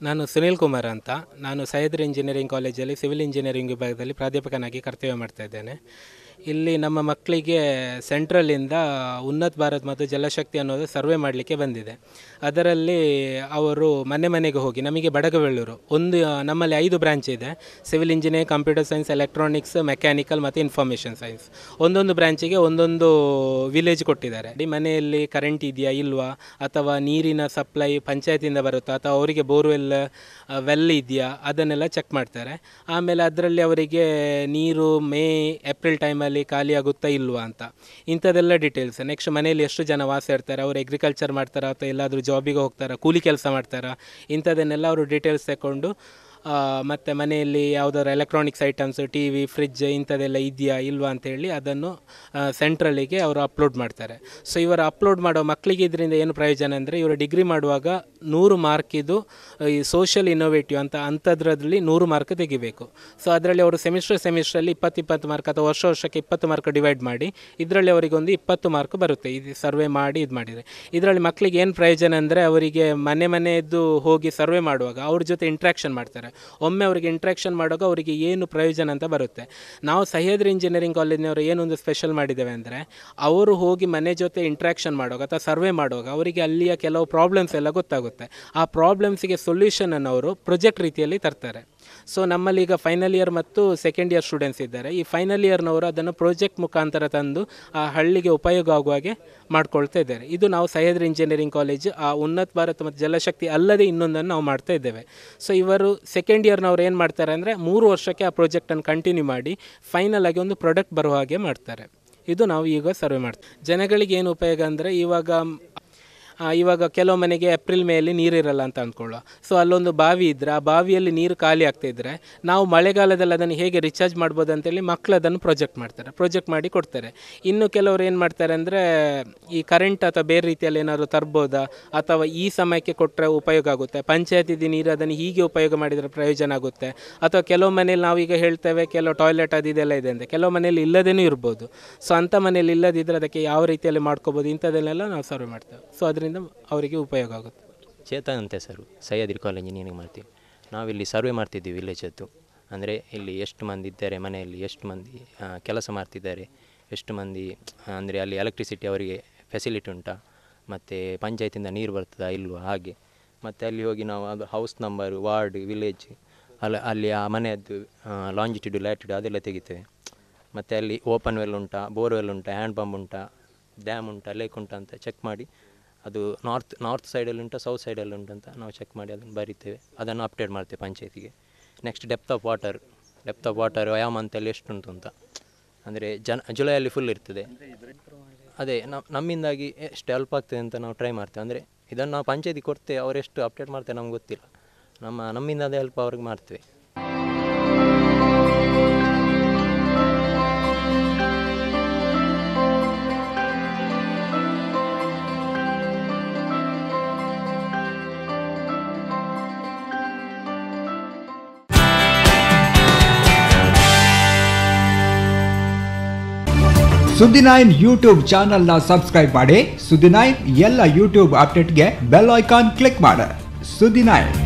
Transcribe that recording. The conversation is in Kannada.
ನಾನು ಸುನೀಲ್ ಕುಮಾರ್ ಅಂತ ನಾನು ಸಹ್ಯಾದ್ರಿ ಇಂಜಿನಿಯರಿಂಗ್ ಕಾಲೇಜಲ್ಲಿ ಸಿವಿಲ್ ಇಂಜಿನಿಯರಿಂಗ್ ವಿಭಾಗದಲ್ಲಿ ಪ್ರಾಧ್ಯಾಪಕನಾಗಿ ಕರ್ತವ್ಯ ಮಾಡ್ತಾ ಇದ್ದೇನೆ ಇಲ್ಲಿ ನಮ್ಮ ಮಕ್ಕಳಿಗೆ ಸೆಂಟ್ರಲಿಂದ ಉನ್ನತ್ ಭಾರತ್ ಮತ್ತು ಜಲಶಕ್ತಿ ಅನ್ನೋದು ಸರ್ವೆ ಮಾಡಲಿಕ್ಕೆ ಬಂದಿದೆ ಅದರಲ್ಲಿ ಅವರು ಮನೆ ಮನೆಗೆ ಹೋಗಿ ನಮಗೆ ಬಡಗವೆಳ್ಳೂರು ಒಂದು ನಮ್ಮಲ್ಲಿ ಐದು ಬ್ರಾಂಚ್ ಇದೆ civil engineering computer science electronics mechanical ಮತ್ತು ಇನ್ಫಾರ್ಮೇಷನ್ ಸೈನ್ಸ್ ಒಂದೊಂದು ಬ್ರಾಂಚಿಗೆ ಒಂದೊಂದು ವಿಲೇಜ್ ಕೊಟ್ಟಿದ್ದಾರೆ ಈ ಮನೆಯಲ್ಲಿ ಕರೆಂಟ್ ಇದೆಯಾ ಇಲ್ವಾ ಅಥವಾ ನೀರಿನ ಸಪ್ಲೈ ಪಂಚಾಯತಿಂದ ಬರುತ್ತಾ ಅಥವಾ ಅವರಿಗೆ ಬೋರ್ವೆಲ್ ವೆಲ್ ಇದೆಯಾ ಅದನ್ನೆಲ್ಲ ಚೆಕ್ ಮಾಡ್ತಾರೆ ಆಮೇಲೆ ಅದರಲ್ಲಿ ಅವರಿಗೆ ನೀರು ಮೇ ಏಪ್ರಿಲ್ ಟೈಮಲ್ಲಿ ಖಾಲಿ ಆಗುತ್ತಾ ಇಲ್ವಾ ಅಂತ ಇಂಥದ್ದೆಲ್ಲ ಡೀಟೇಲ್ಸ್ ನೆಕ್ಸ್ಟ್ ಮನೆಯಲ್ಲಿ ಎಷ್ಟು ಜನ ವಾಸ ಇರ್ತಾರೆ ಅವರು ಅಗ್ರಿಕಲ್ಚರ್ ಮಾಡ್ತಾರಾ ಅಥವಾ ಎಲ್ಲಾದರೂ ಜಾಬಿಗೆ ಹೋಗ್ತಾರಾ ಕೂಲಿ ಕೆಲಸ ಮಾಡ್ತಾರಾ ಇಂಥದ್ದನ್ನೆಲ್ಲ ಅವರು ಡೀಟೇಲ್ಸ್ ತಗೊಂಡು ಆ, ಮತ್ತು ಮನೆಯಲ್ಲಿ ಯಾವುದಾದ್ರು electronics items T V fridge ಇಂಥದ್ದೆಲ್ಲ ಇದೆಯಾ ಇಲ್ವಾ ಅಂತೇಳಿ ಅದನ್ನು ಸೆಂಟ್ರಲಿಗೆ ಅವರು ಅಪ್ಲೋಡ್ ಮಾಡ್ತಾರೆ ಸೊ ಇವರು ಅಪ್ಲೋಡ್ ಮಾಡೋ ಮಕ್ಕಳಿಗೆ ಇದರಿಂದ ಏನು ಪ್ರಯೋಜನ ಅಂದರೆ ಇವರು ಡಿಗ್ರಿ ಮಾಡುವಾಗ ನೂರು ಮಾರ್ಕಿದು ಈ ಸೋಷಿಯಲ್ ಇನೋವೇಟಿವ್ ಅಂತ ಅಂಥದ್ರಲ್ಲಿ ನೂರು ಮಾರ್ಕ್ ತೆಗಿಬೇಕು ಸೊ ಅದರಲ್ಲಿ ಅವರು ಸೆಮಿಸ್ಟರ್ ಸೆಮಿಸ್ಟ್ರಲ್ಲಿ ಇಪ್ಪತ್ತು ಇಪ್ಪತ್ತು ಮಾರ್ಕ್ ಅಥವಾ ವರ್ಷ ವರ್ಷಕ್ಕೆ ಇಪ್ಪತ್ತು ಮಾರ್ಕ್ ಡಿವೈಡ್ ಮಾಡಿ ಇದರಲ್ಲಿ ಅವರಿಗೆ ಒಂದು ಇಪ್ಪತ್ತು ಮಾರ್ಕ್ ಬರುತ್ತೆ ಇದು ಸರ್ವೆ ಮಾಡಿ ಇದು ಮಾಡಿದರೆ ಇದರಲ್ಲಿ ಮಕ್ಕಳಿಗೆ ಏನು ಪ್ರಯೋಜನ ಅಂದರೆ ಅವರಿಗೆ ಮನೆ ಮನೆಯದ್ದು ಹೋಗಿ ಸರ್ವೆ ಮಾಡುವಾಗ ಅವ್ರ ಜೊತೆ ಇಂಟ್ರ್ಯಾಕ್ಷನ್ ಮಾಡ್ತಾರೆ ಒಮ್ಮೆ ಅವರಿಗೆ ಇಂಟ್ರ್ಯಾಕ್ಷನ್ ಮಾಡುವಾಗ ಅವರಿಗೆ ಏನು ಪ್ರಯೋಜನ ಅಂತ ಬರುತ್ತೆ ನಾವು ಸಹ್ಯಾದ್ರಿ ಇಂಜಿನಿಯರಿಂಗ್ ಕಾಲೇಜಿನವರು ಏನೊಂದು ಸ್ಪೆಷಲ್ ಮಾಡಿದ್ದೇವೆ ಅಂದರೆ ಅವರು ಹೋಗಿ ಮನೆ ಜೊತೆ ಇಂಟ್ರ್ಯಾಕ್ಷನ್ ಮಾಡುವಾಗ ಅಥವಾ ಸರ್ವೆ ಮಾಡುವಾಗ ಅವರಿಗೆ ಅಲ್ಲಿಯ ಕೆಲವು ಪ್ರಾಬ್ಲಮ್ಸ್ ಎಲ್ಲ ಗೊತ್ತಾಗುತ್ತೆ ಆ ಪ್ರಾಬ್ಲಮ್ಸಿಗೆ ಸೊಲ್ಯೂಷನನ್ನು ಅವರು ಪ್ರೊಜೆಕ್ಟ್ ರೀತಿಯಲ್ಲಿ ತರ್ತಾರೆ ಸೊ ನಮ್ಮಲ್ಲಿ ಈಗ ಫೈನಲ್ ಇಯರ್ ಮತ್ತು ಸೆಕೆಂಡ್ ಇಯರ್ ಸ್ಟೂಡೆಂಟ್ಸ್ ಇದ್ದಾರೆ ಈ ಫೈನಲ್ ಇಯರ್ನವರು ಅದನ್ನು ಪ್ರಾಜೆಕ್ಟ್ ಮುಖಾಂತರ ತಂದು ಆ ಹಳ್ಳಿಗೆ ಉಪಯೋಗ ಆಗುವ ಹಾಗೆ ಮಾಡ್ಕೊಳ್ತಾ ಇದ್ದಾರೆ ಇದು ನಾವು ಸಹ್ಯಾದ್ರಿ ಇಂಜಿನಿಯರಿಂಗ್ ಕಾಲೇಜ್ ಆ ಉನ್ನತ್ ಭಾರತ್ ಮತ್ತು ಜಲಶಕ್ತಿ ಅಲ್ಲದೆ ಇನ್ನೊಂದನ್ನು ನಾವು ಮಾಡ್ತಾ ಇದ್ದೇವೆ ಸೊ ಇವರು ಸೆಕೆಂಡ್ ಇಯರ್ನವ್ರು ಏನು ಮಾಡ್ತಾರೆ ಅಂದರೆ ಮೂರು ವರ್ಷಕ್ಕೆ ಆ ಪ್ರಾಜೆಕ್ಟನ್ನು ಕಂಟಿನ್ಯೂ ಮಾಡಿ ಫೈನಲ್ ಆಗಿ ಒಂದು ಪ್ರಾಡಕ್ಟ್ ಬರುವ ಹಾಗೆ ಮಾಡ್ತಾರೆ ಇದು ನಾವು ಈಗ ಸರ್ವೆ ಮಾಡ್ತೀವಿ ಜನಗಳಿಗೆ ಏನು ಉಪಯೋಗ ಅಂದರೆ ಇವಾಗ ಆ, ಇವಾಗ ಕೆಲವು ಮನೆಗೆ ಏಪ್ರಿಲ್ ಮೇಯಲ್ಲಿ ನೀರಿರಲ್ಲ ಅಂತ ಅಂದ್ಕೊಳ್ಳುವ ಸೊ ಅಲ್ಲೊಂದು ಬಾವಿ ಇದ್ದರೆ ಆ ಬಾವಿಯಲ್ಲಿ ನೀರು ಖಾಲಿ ಆಗ್ತಾ ಇದ್ದರೆ ನಾವು ಮಳೆಗಾಲದಲ್ಲಿ ಅದನ್ನು ಹೇಗೆ ರಿಚಾರ್ಜ್ ಮಾಡ್ಬೋದು ಅಂತೇಳಿ ಮಕ್ಕಳು ಅದನ್ನು ಪ್ರೊಜೆಕ್ಟ್ ಮಾಡ್ತಾರೆ ಪ್ರೊಜೆಕ್ಟ್ ಮಾಡಿ ಕೊಡ್ತಾರೆ ಇನ್ನು ಕೆಲವರು ಏನು ಮಾಡ್ತಾರೆ ಅಂದರೆ ಈ ಕರೆಂಟ್ ಅಥವಾ ಬೇರೆ ರೀತಿಯಲ್ಲಿ ಏನಾದರೂ ತರ್ಬೋದಾ ಅಥವಾ ಈ ಸಮಯಕ್ಕೆ ಕೊಟ್ಟರೆ ಉಪಯೋಗ ಆಗುತ್ತೆ ಪಂಚಾಯತಿದು ನೀರು ಅದನ್ನು ಹೀಗೆ ಉಪಯೋಗ ಮಾಡಿದರೆ ಪ್ರಯೋಜನ ಆಗುತ್ತೆ ಅಥವಾ ಕೆಲವು ಮನೇಲಿ ನಾವೀಗ ಹೇಳ್ತೇವೆ ಕೆಲವು ಟಾಯ್ಲೆಟ್ ಅದು ಇದೆಲ್ಲ ಇದೆ ಅಂತ ಕೆಲವು ಮನೇಲಿ ಇಲ್ಲದೇನೂ ಇರ್ಬೋದು ಸೊ ಅಂಥ ಮನೇಲಿ ಇಲ್ಲದಿದ್ದರೆ ಅದಕ್ಕೆ ಯಾವ ರೀತಿಯಲ್ಲಿ ಮಾಡ್ಕೋಬೋದು ಇಂಥದ್ದನ್ನೆಲ್ಲ ನಾವು ಸರ್ವೆ ಮಾಡ್ತೇವೆ ಸೊ ಅದರಿಂದ ಅವರಿಗೆ ಉಪಯೋಗ ಆಗುತ್ತೆ ಚೇತನ್ ಅಂತ ಹೆಸರು ಸಹ್ಯಾದ್ರಿ ಕಾಲೇಜ್ ಇಂಜಿನಿಯರಿಂಗ್ ಮಾಡ್ತೀವಿ ನಾವಿಲ್ಲಿ ಸರ್ವೆ ಮಾಡ್ತಿದ್ದೀವಿ ವಿಲೇಜದ್ದು ಅಂದರೆ ಇಲ್ಲಿ ಎಷ್ಟು ಮಂದಿ ಇದ್ದಾರೆ ಮನೆಯಲ್ಲಿ ಎಷ್ಟು ಮಂದಿ ಆ, ಕೆಲಸ ಮಾಡ್ತಿದ್ದಾರೆ ಎಷ್ಟು ಮಂದಿ ಅಂದರೆ ಅಲ್ಲಿ ಎಲೆಕ್ಟ್ರಿಸಿಟಿ ಅವರಿಗೆ ಫೆಸಿಲಿಟಿ ಉಂಟಾ ಮತ್ತು ಪಂಚಾಯತಿಂದ ನೀರು ಬರ್ತದಾ ಇಲ್ವಾ ಹಾಗೆ ಮತ್ತು ಅಲ್ಲಿ ಹೋಗಿ ನಾವು ಅದು ಹೌಸ್ ನಂಬರು ವಾರ್ಡ್ ವಿಲೇಜ್ ಅಲ್ಲ ಅಲ್ಲಿ ಆ ಮನೆಯದ್ದು ಲಾಂಜಿಟ್ಯೂಡ್ ಲ್ಯಾಟಿಟ್ಯೂಡ್ ಅದೆಲ್ಲ ತೆಗಿತೇವೆ ಮತ್ತು ಅಲ್ಲಿ ಓಪನ್ ವೆಲ್ ಉಂಟಾ ಬೋರ್ವೆಲ್ ಉಂಟಾ ಹ್ಯಾಂಡ್ ಪಂಪ್ ಉಂಟಾ ಡ್ಯಾಮ್ ಉಂಟಾ ಲೇಕ್ ಉಂಟಾ ಅಂತ ಚೆಕ್ ಮಾಡಿ ಅದು ನಾರ್ತ್ ನಾರ್ತ್ ಸೈಡಲ್ಲಿ ಉಂಟಾ ಸೌತ್ ಸೈಡಲ್ಲಿ ಉಂಟಂತ ನಾವು ಚೆಕ್ ಮಾಡಿ ಅದನ್ನು ಬರಿತೇವೆ ಅದನ್ನು ಅಪ್ಡೇಟ್ ಮಾಡ್ತೇವೆ ಪಂಚಾಯತಿಗೆ next depth of water depth of water ಯಾವ ಮಂತಲ್ಲಿ ಎಷ್ಟು ಉಂಟು ಅಂತ ಅಂದರೆ ಜನ ಜುಲೈಯಲ್ಲಿ ಫುಲ್ ಇರ್ತದೆ ಅದೇ ನಮ್ಮ ನಮ್ಮಿಂದಾಗಿ ಎಷ್ಟು ಹೆಲ್ಪ್ ಆಗ್ತದೆ ಅಂತ ನಾವು ಟ್ರೈ ಮಾಡ್ತೇವೆ ಅಂದರೆ ಇದನ್ನು ನಾವು ಪಂಚಾಯತಿಗೆ ಕೊಡ್ತೇವೆ ಅವ್ರು ಎಷ್ಟು ಅಪ್ಡೇಟ್ ಮಾಡ್ತೇವೆ ನಮ್ಗೆ ಗೊತ್ತಿಲ್ಲ ನಮ್ಮ ನಮ್ಮಿಂದ ಅದೇ ಹೆಲ್ಪ್ ಅವ್ರಿಗೆ ಮಾಡ್ತೇವೆ ಸುದ್ದಿ ನೈನ್ ಯೂಟ್ಯೂಬ್ ಚಾನೆಲ್ನ ಸಬ್ಸ್ಕ್ರೈಬ್ ಮಾಡಿ ಸುದ್ದಿ ನೈನ್ ಎಲ್ಲ ಯೂಟ್ಯೂಬ್ ಅಪ್ಡೇಟ್ಗೆ ಬೆಲ್ ಐಕಾನ್ ಕ್ಲಿಕ್ ಮಾಡಿ ಸುದ್ದಿ ನೈನ್